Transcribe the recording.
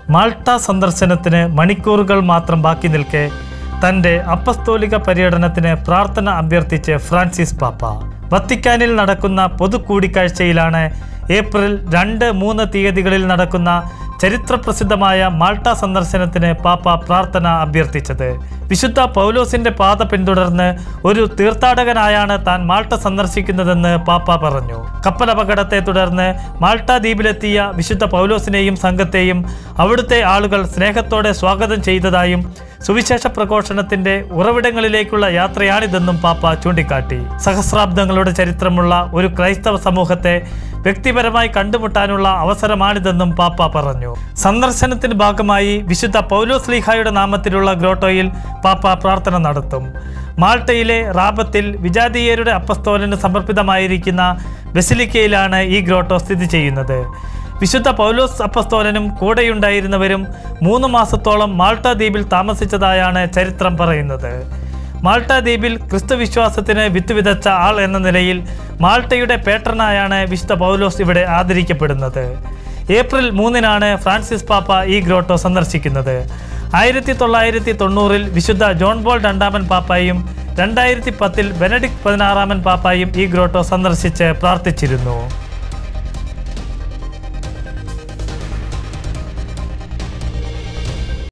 Malta സന്ദർശനത്തിന് മണിക്കൂറുകൾ മാത്രം ബാക്കി നിൽക്കെ തൻ്റെ അപ്പസ്തോലിക പര്യടനത്തിന് പ്രാർത്ഥന അഭ്യർത്ഥിച്ച് ഫ്രാൻസിസ് പാപ്പ വത്തിക്കാനിൽ നടക്കുന്ന പൊതുകൂടിക്കാഴ്ചയിലാണ് ഏപ്രിൽ രണ്ട് മൂന്ന് തീയതികളിൽ നടക്കുന്ന ചരിത്രപ്രസിദ്ധമായ മാൾട്ട സന്ദർശനത്തിന് പാപ്പ പ്രാർത്ഥന അഭ്യർത്ഥിച്ചത് വിശുദ്ധ പൗലോസിന്റെ പാത പിന്തുടർന്ന് ഒരു തീർത്ഥാടകനായാണ് താൻ മാൾട്ട സന്ദർശിക്കുന്നതെന്ന് പാപ്പ പറഞ്ഞു കപ്പലപകടത്തെ തുടർന്ന് മാൾട്ട ദ്വീപിലെത്തിയ വിശുദ്ധ പൗലോസിനെയും സംഘത്തെയും അവിടുത്തെ ആളുകൾ സ്നേഹത്തോടെ സ്വാഗതം ചെയ്തതായും സുവിശേഷ പ്രഘോഷണത്തിന്റെ ഉറവിടങ്ങളിലേക്കുള്ള യാത്രയാണിതെന്നും പാപ്പ ചൂണ്ടിക്കാട്ടി സഹസ്രാബ്ദങ്ങളുടെ ചരിത്രമുള്ള ഒരു ക്രൈസ്തവ സമൂഹത്തെ വ്യക്തിപരമായി കണ്ടുമുട്ടാനുള്ള അവസരമാണിതെന്നും പാപ്പ പറഞ്ഞു സന്ദർശനത്തിന്റെ ഭാഗമായി വിശുദ്ധ പൗലോസ് ലീഹായുടെ നാമത്തിലുള്ള ഗ്രോട്ടോയിൽ പാപ്പ പ്രാർത്ഥന നടത്തും മാൾട്ടയിലെ റാബത്തിൽ വിജാതീയരുടെ അപ്പസ്തോലന് സമർപ്പിതമായിരിക്കുന്ന ബസിലിക്കയിലാണ് ഈ ഗ്രോട്ടോ സ്ഥിതി ചെയ്യുന്നത് വിശുദ്ധ പൗലോസ് അപ്പസ്തോലനും കൂടെയുണ്ടായിരുന്നവരും മൂന്ന് മാസത്തോളം മാൾട്ട ദ്വീപിൽ താമസിച്ചതായാണ് ചരിത്രം പറയുന്നത് മാൾട്ട ദ്വീപിൽ ക്രിസ്തുവിശ്വാസത്തിന് വിത്ത് വിതച്ച ആൾ എന്ന നിലയിൽ മാൾട്ടയുടെ പേട്രനായാണ് വിശുദ്ധ പൗലോസ് ഇവിടെ ആദരിക്കപ്പെടുന്നത് ഏപ്രിൽ മൂന്നിനാണ് ഫ്രാൻസിസ് പാപ്പ ഈ ഗ്രോട്ടോ സന്ദർശിക്കുന്നത് ആയിരത്തി തൊള്ളായിരത്തി തൊണ്ണൂറിൽ വിശുദ്ധ ജോൺ ബോൾ രണ്ടാമൻ പാപ്പായും രണ്ടായിരത്തി പത്തിൽ ബെനഡിക്ട് പതിനാറാമൻ പാപ്പായും ഈ ഗ്രോട്ടോ സന്ദർശിച്ച് പ്രാർത്ഥിച്ചിരുന്നു